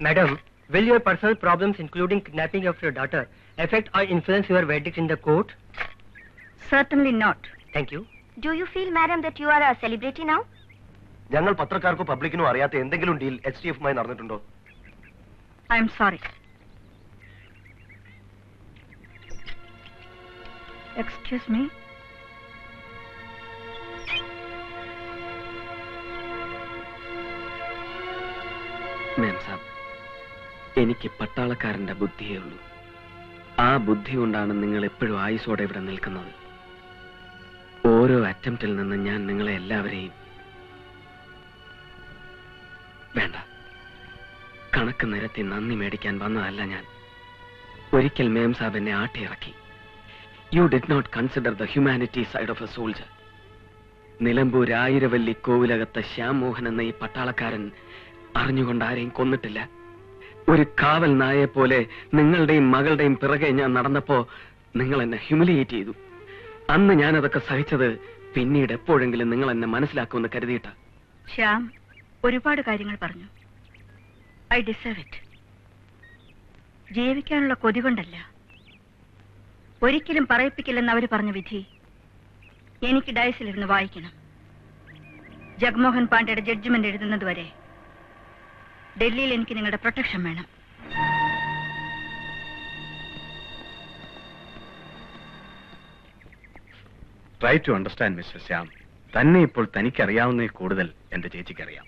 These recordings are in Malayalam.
Madam, will your personal problems, including kidnapping of your daughter, affect or influence your verdict in the court? Certainly not. Thank you. Do you feel, madam, that you are a celebrity now? ഞങ്ങൾ പത്രക്കാർക്കോ പബ്ലിക്കിനോ അറിയാത്ത എന്തെങ്കിലും ഡീൽ എച്ച് ഡി എഫുമായി നടന്നിട്ടുണ്ടോ I am sorry. Excuse me. മേം സാബ് എനിക്ക് പട്ടാളക്കാരന്റെ ബുദ്ധിയേ ഉള്ളൂ ആ ബുദ്ധി കൊണ്ടാണ് നിങ്ങൾ എപ്പോഴും ആയുസോടെ ഇവിടെ നിൽക്കുന്നത് ഓരോ അറ്റംപ്റ്റിൽ നിന്ന് ഞാൻ നിങ്ങളെ എല്ലാവരെയും വേണ്ട കണക്ക് നിരത്തി നന്ദി മേടിക്കാൻ വന്നതല്ല ഞാൻ ഒരിക്കൽ മേം സാബ് എന്നെ ആട്ടിയിറക്കി you did not consider the humanity side of a soldier Nilambur Ayiravalli കോവിലകത്തെ ശ്യാം മോഹൻ എന്ന ഈ പട്ടാളക്കാരൻ അറിഞ്ഞുകൊണ്ട് ആരെയും കൊന്നിട്ടില്ല ഒരു കാവൽ നായെ പോലെ നിങ്ങളുടെയും മകളുടെയും പിറകെ ഞാൻ നടന്നപ്പോ നിങ്ങൾ എന്നെ ഹ്യൂമിലിയേറ്റ് ചെയ്തു അന്ന് ഞാൻ അതൊക്കെ സഹിച്ചത് പിന്നീട് എപ്പോഴെങ്കിലും നിങ്ങൾ എന്നെ മനസ്സിലാക്കുമെന്ന് കരുതിയിട്ട ശ്യാം ഒരുപാട് കാര്യങ്ങൾ പറഞ്ഞു ഐ ഡിസേർവ് ഇറ്റ് ജീവിക്കാനുള്ള കൊതി കൊണ്ടല്ല ഒരിക്കലും പറയിപ്പിക്കില്ലെന്ന് അവർ പറഞ്ഞ വിധി എനിക്ക് ഡയസിലിരുന്ന് വായിക്കണം ജഗ്മോഹൻ പാണ്ഡെയുടെ ജഡ്ജ്മെന്റ് എഴുതുന്നത് വരെ ഡൽഹിയിൽ എനിക്ക് നിങ്ങളുടെ പ്രൊട്ടക്ഷൻ വേണം try to understand mister Shyam തന്നെ ഇപ്പോൾ തനിക്കറിയാവുന്നതിൽ കൂടുതൽ എന്റെ ചേച്ചിക്കറിയാം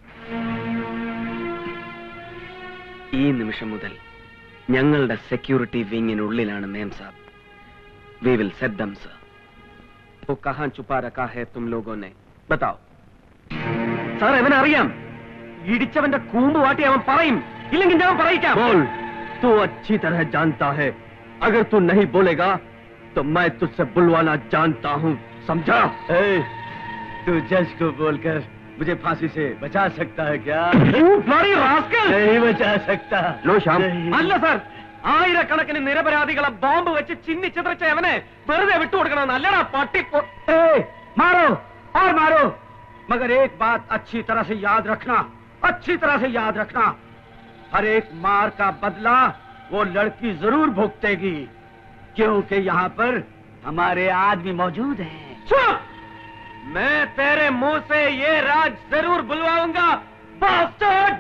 ഈ നിമിഷം മുതൽ ഞങ്ങളുടെ സെക്യൂരിറ്റി വിങ്ങിനുള്ളിലാണ് മേം സാബ് we will set them sir वो कहां छुपा रखा है तुम लोगों ने बताओ സാർ അവനെ അറിയാം ഇടിച്ചവന്റെ കൂമ്പ് വാട്ടി അവൻ പറയും ഇല്ലെങ്കിൽ ഞാൻ പറയിക്കാം बोल तू अच्छी तरह जानता है अगर तू नहीं बोलेगा तो मैं तुझसे बुलवाना जानता हूँ समझा तू जज को बोलकर मुझे फांसी से बचा सकता है क्या नहीं बचा सकता लो श्याम अल्लाह സർ ആയിരക്കണക്കിന് നിരപരാധികളെ ബോംബ് വെച്ച് ചിന്നി ചിതറിച്ച അവനെ വെറുതെ വിട്ടുകൊടുക്കണം അല്ലടാ പട്ടി मारो और मारो मगर एक बात अच्छी तरह से याद रखना अच्छी तरह से याद रखना हर एक मार का बदला वो लड़की जरूर भुगतेगी क्योंकि यहाँ पर हमारे आदमी मौजूद हैं चुप मैं तेरे मुंह से ये राज जरूर बुलवाऊंगा bastard!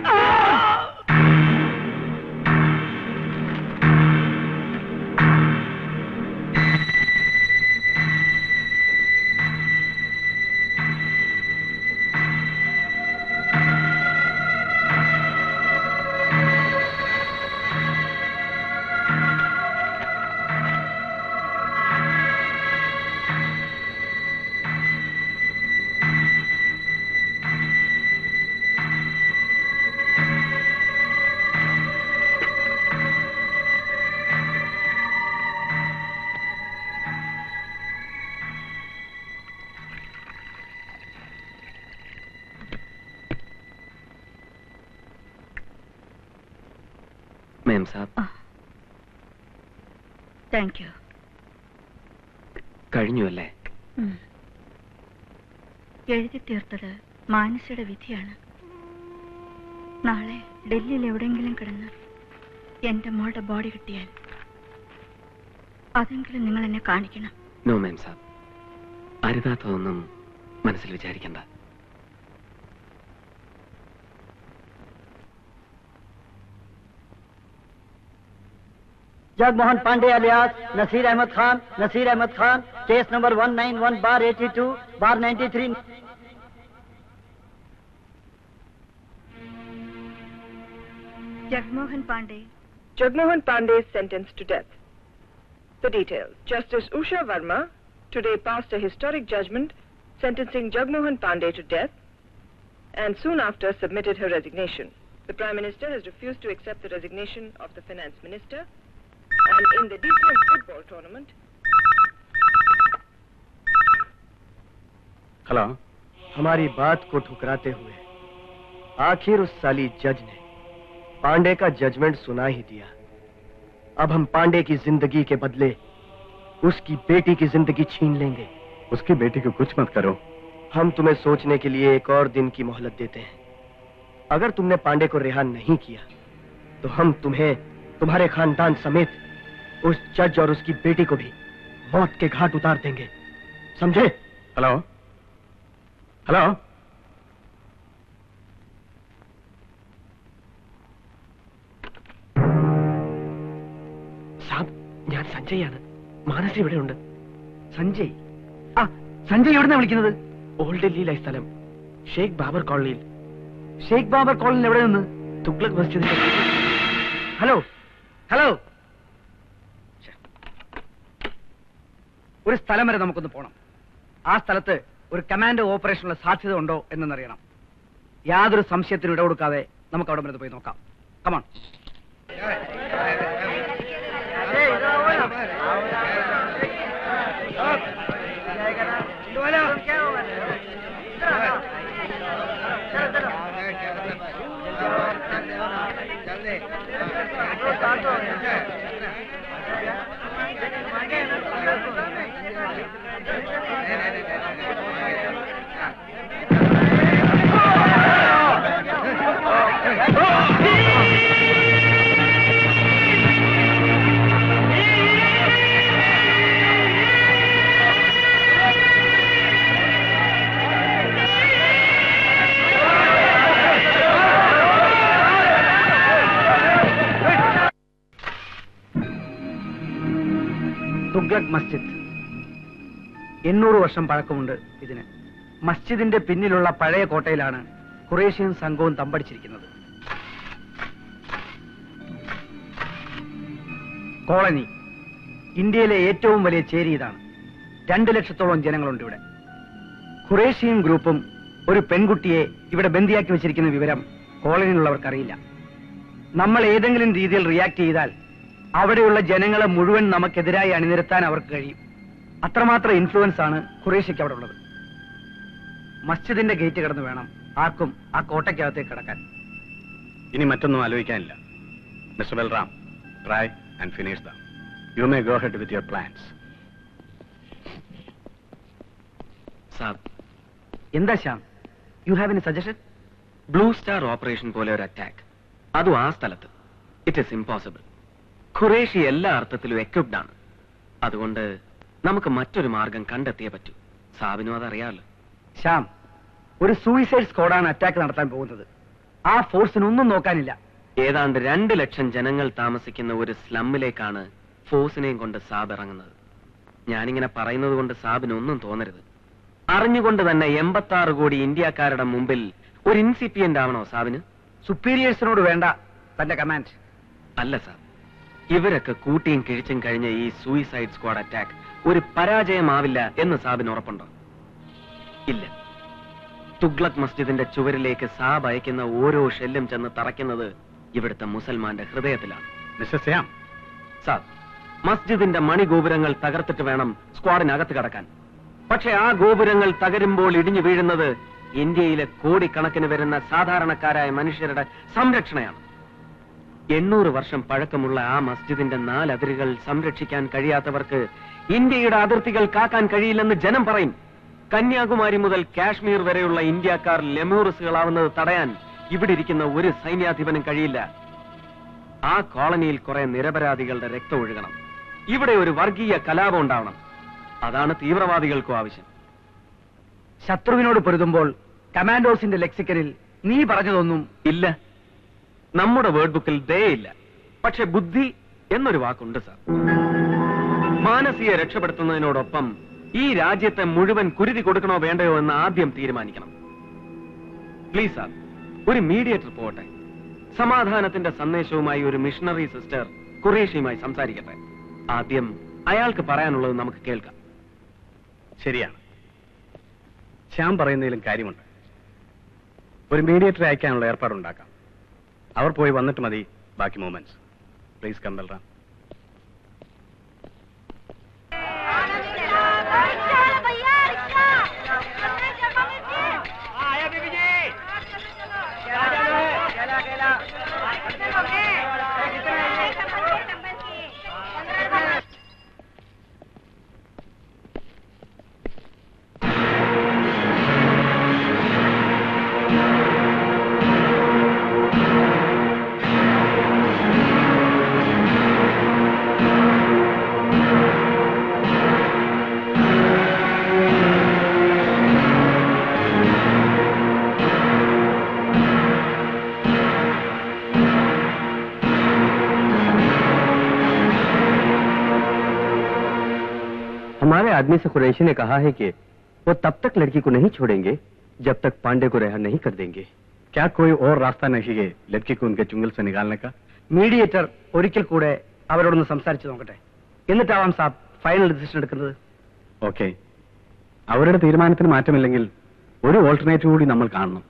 മേം സാബ് താങ്ക് യു കഴിഞ്ഞു അല്ലേ എഴുതി തീർത്തത് മാനസയുടെ വിധിയാണ് നാളെ ഡൽഹിയിൽ എവിടെയെങ്കിലും കിടന്ന് എന്റെ മോളുടെ ബോഡി കിട്ടിയാൽ അതെങ്കിലും നിങ്ങൾ എന്നെ കാണിക്കണം നോ മേം സാബ് അരുതാത്തതൊന്നും മനസ്സിൽ വിചാരിക്കണ്ട Jagmohan Pandey alias Naseer Ahmed Khan Naseer Ahmed Khan case number 191 बार 82 बार 93 Jagmohan Pandey Jagmohan Pandey is sentenced to death. The details. Justice Usha Verma today passed a historic judgment sentencing Jagmohan Pandey to death and soon after submitted her resignation. The Prime Minister has refused to accept the resignation of the Finance Minister and in the DCM football tournament, hello हमारी बात को ठुकराते हुए आखिर उस साली जज ने पांडे का जजमेंट सुना ही दिया अब हम पांडे की जिंदगी के बदले उसकी बेटी की जिंदगी छीन लेंगे उसकी बेटी को कुछ मत करो हम तुम्हें सोचने के लिए एक और दिन की मोहलत देते हैं अगर तुमने पांडे को रिहा नहीं किया तो हम तुम्हें तुम्हारे खानदान समेत उस जज और उसकी बेटी को भी मौत के घाट उतार देंगे समझे ഹലോ ഹലോ സാബ് ഞാൻ സഞ്ജയാണ് മാനസി ഇവിടെ ഉണ്ട് സഞ്ജയ് ആ സഞ്ജയ് എവിടുന്നാ വിളിക്കുന്നത് ഓൾഡ് ഡൽഹിയിലായി സ്ഥലം ഷേഖ് ബാബർ കോളനിയിൽ ഷെയ്ഖ് ബാബർ കോളനിൽ എവിടെ നിന്ന് തുഗ്ലക് മസ്ജിദിന്റെ ഹലോ ഹലോ ഒരു സ്ഥലം വരെ നമുക്കൊന്ന് പോണം ആ സ്ഥലത്ത് ഒരു കമാൻഡോ ഓപ്പറേഷനുള്ള സാധ്യത ഉണ്ടോ എന്നറിയണം യാതൊരു സംശയത്തിനും ഇടകൊടുക്കാതെ നമുക്ക് അവിടെ വരെ പോയി നോക്കാം കമാൺ തുഗ്ലക് മസ്ജിദ് എണ്ണൂറ് വർഷം പഴക്കമുണ്ട് ഇതിന് മസ്ജിദിന്റെ പിന്നിലുള്ള പഴയ കോട്ടയിലാണ് ഖുറേഷ്യൻ സംഘവും തമ്പടിച്ചിരിക്കുന്നത് കോളനി ഇന്ത്യയിലെ ഏറ്റവും വലിയ ചേരി ഇതാണ് രണ്ട് ലക്ഷത്തോളം ജനങ്ങളുണ്ട് ഇവിടെ ഖുറേഷ്യൻ ഗ്രൂപ്പും ഒരു പെൺകുട്ടിയെ ഇവിടെ ബന്ദിയാക്കി വെച്ചിരിക്കുന്ന വിവരം കോളനിയിലുള്ളവർക്കറിയില്ല നമ്മൾ ഏതെങ്കിലും രീതിയിൽ റിയാക്ട് ചെയ്താൽ അവിടെയുള്ള ജനങ്ങളെ മുഴുവൻ നമുക്കെതിരായി അണിനിരത്താൻ അവർക്ക് കഴിയും അത്രമാത്രം ഇൻഫ്ലുവൻസ് ആണ് ഖുറേഷ്യക്ക് അവിടെ ഉള്ളത് മസ്ജിദിന്റെ ഗേറ്റ് കടന്ന് വേണം ആർക്കും ആ കോട്ടയ്ക്കകത്തേക്ക് കടക്കാൻ ഇനി മറ്റൊന്നും ആലോചിക്കാനില്ല mister Balram try and finish them you may go ahead with your plans സാബ് എന്താ Shyam you have any suggestion blue star operation പോലെ ഒരു അറ്റാക്ക് അതും ആ സ്ഥലത്ത് ഇറ്റ് ഇസ് ഇമ്പോസിബിൾ ഖുറേഷി എല്ലാ അർത്ഥത്തിലും എക്വിപ്ഡ് ആണ് അതുകൊണ്ട് നമുക്ക് മറ്റൊരു മാർഗം കണ്ടെത്തിയേ പറ്റൂ സാബിനും അതറിയാമല്ലോ ശ്യാം ഒരു സൂയിസൈഡ് സ്ക്വാഡാണ് അറ്റാക്ക് നടത്താൻ പോകുന്നത് ആ ഫോഴ്സിനൊന്നും നോക്കാനില്ല ഏതാണ്ട് രണ്ട് ലക്ഷം ജനങ്ങൾ താമസിക്കുന്ന ഒരു സ്ലമ്മിലേക്കാണ് ഫോഴ്സിനെയും കൊണ്ട് സാബ് ഇറങ്ങുന്നത് ഞാനിങ്ങനെ പറയുന്നത് കൊണ്ട് സാബിന് ഒന്നും തോന്നരുത് അറിഞ്ഞുകൊണ്ട് തന്നെ എൺപത്തി ആറ് കോടി ഇന്ത്യക്കാരുടെ മുമ്പിൽ ഒരു ഇൻസിപ്പിയന്റ് ആവണോ സാബിന് സുപ്പീരിയേഴ്സിനോട് വേണ്ട തന്റെ കമാൻഡ് അല്ല സാർ ഇവരൊക്കെ കൂട്ടിയും കിഴിച്ചും കഴിഞ്ഞ ഈ സൂയിസൈഡ് സ്ക്വാഡ് അറ്റാക്ക് ഒരു പരാജയമാവില്ല എന്ന് സാബിന് ഉറപ്പുണ്ടോ ഇല്ല തുഗ്ലക് മസ്ജിദിന്റെ ചുവരിലേക്ക് സാബ് അയക്കുന്ന ഓരോ ഷെല്ലും ചെന്ന് തറയ്ക്കുന്നത് ഇവിടുത്തെ മുസൽമാന്റെ ഹൃദയത്തിലാണ് മിസ്റ്റർ ശ്യാം സാബ് മസ്ജിദിന്റെ മണിഗോപുരങ്ങൾ തകർത്തിട്ട് വേണം സ്ക്വാഡിനകത്ത് കടക്കാൻ പക്ഷെ ആ ഗോപുരങ്ങൾ തകരുമ്പോൾ ഇടിഞ്ഞു വീഴുന്നത് ഇന്ത്യയിലെ കോടിക്കണക്കിന് വരുന്ന സാധാരണക്കാരായ മനുഷ്യരുടെ സംരക്ഷണയാണ് എണ്ണൂറ് വർഷം പഴക്കമുള്ള ആ മസ്ജിദിന്റെ നാലതിരുകൾ സംരക്ഷിക്കാൻ കഴിയാത്തവർക്ക് ഇന്ത്യയുടെ അതിർത്തികൾ കാക്കാൻ കഴിയില്ലെന്ന് ജനം പറയും കന്യാകുമാരി മുതൽ കാശ്മീർ വരെയുള്ള ഇന്ത്യക്കാർ ലെമൂറിസുകളാവുന്നത് തടയാൻ ഇവിടെ ഇരിക്കുന്ന ഒരു സൈന്യാധിപനും കഴിയില്ല ആ കോളനിയിൽ കുറെ നിരപരാധികളുടെ രക്തം ഒഴുകണം ഇവിടെ ഒരു വർഗീയ കലാപം ഉണ്ടാവണം അതാണ് തീവ്രവാദികൾക്കും ആവശ്യം ശത്രുവിനോട് പൊരുതുമ്പോൾ കമാൻഡോസിന്റെ ലെക്സിക്കനിൽ നീ പറഞ്ഞതൊന്നും ഇല്ല നമ്മുടെ വേർഡ് ബുക്കിൽ ദേ ഇല്ല പക്ഷെ ബുദ്ധി എന്നൊരു വാക്കുണ്ട് സാർ മാനസിയെ രക്ഷപ്പെടുത്തുന്നതിനോടൊപ്പം ഈ രാജ്യത്തെ മുഴുവൻ കുരുതി കൊടുക്കണോ വേണ്ടയോ എന്ന് ആദ്യം തീരുമാനിക്കണം പ്ലീസ് സാർ ഒരു മീഡിയേറ്റർ പോകട്ടെ സമാധാനത്തിന്റെ സന്ദേശവുമായി ഒരു മിഷണറി സിസ്റ്റർ ഖുറേഷിയുമായി സംസാരിക്കട്ടെ ആദ്യം അയാൾക്ക് പറയാനുള്ളത് നമുക്ക് കേൾക്കാം ശരിയാണ് ശ്യാം പറയുന്നതിലും കാര്യമുണ്ട് ഒരു മീഡിയേറ്ററെ അയക്കാനുള്ള ഏർപ്പാടുണ്ടാക്കാം അവർ പോയി വന്നിട്ട് മതി ബാക്കി movements please come Balram Thank you. हमारे आदमी से कुरैशी ने कहा है कि वो तब तक लड़की को नहीं छोड़ेंगे जब तक पांडे को रिहा नहीं कर देंगे क्या कोई और रास्ता नहीं है लड़की को उनके चुंगल से निकालने का മീഡിയേറ്റർ ഒരിക്കൽ കൂടെ അവരോടൊന്ന് സംസാരിച്ചു നോക്കട്ടെ എന്നിട്ടാവാം സാബ് ഫൈനൽ ഡിസിഷൻ എടുക്കുന്നത് ഓക്കെ അവരുടെ തീരുമാനത്തിന് മാറ്റമില്ലെങ്കിൽ ഒരു ഓൾട്ടർനേറ്റീവ് കൂടി നമ്മൾ കാണണം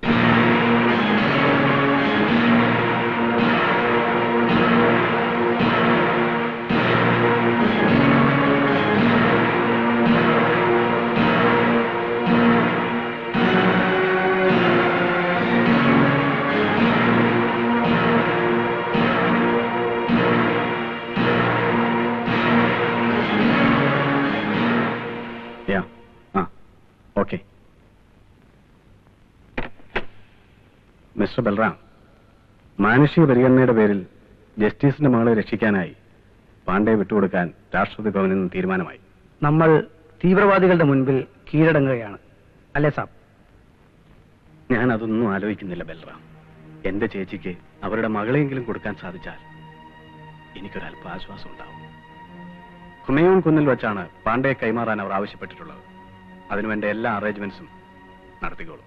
യാ ആ ഓക്കെ മിസ്റ്റർ ബൽറാം മാനുഷിക പരിഗണനയുടെ പേരിൽ ജസ്റ്റിസിന്റെ മകളെ രക്ഷിക്കാനായി പാണ്ഡെ വിട്ടുകൊടുക്കാൻ രാഷ്ട്രപതി ഭവനിൽ നിന്ന് തീരുമാനമായി നമ്മൾ തീവ്രവാദികളുടെ മുൻപിൽ കീഴടങ്ങുകയാണ് അല്ലേ സാബ് ഞാൻ അതൊന്നും ആലോചിക്കുന്നില്ല ബൽറാം എന്റെ ചേച്ചിക്ക് അവരുടെ മകളെങ്കിലും കൊടുക്കാൻ സാധിച്ചാൽ എനിക്കൊരല്പ ആശ്വാസം ഉണ്ടാവും ഹുമയൂൺ കുന്നിൽ വെച്ചാണ് പാണ്ഡയെ കൈമാറാൻ അവർ ആവശ്യപ്പെട്ടിട്ടുള്ളത് അതിനുവേണ്ട എല്ലാ അറേഞ്ച്മെന്റ്സും നടത്തിക്കോളും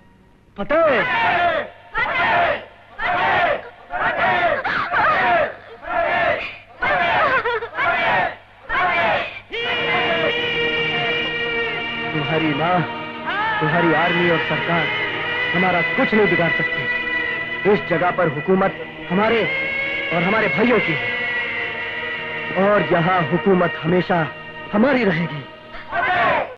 तुम्हारी माँ तुम्हारी आर्मी और सरकार हमारा कुछ नहीं बिगाड़ सकती इस जगह पर हुकूमत हमारे और हमारे भाइयों की है और यहाँ हुकूमत हमेशा हमारी रहेगी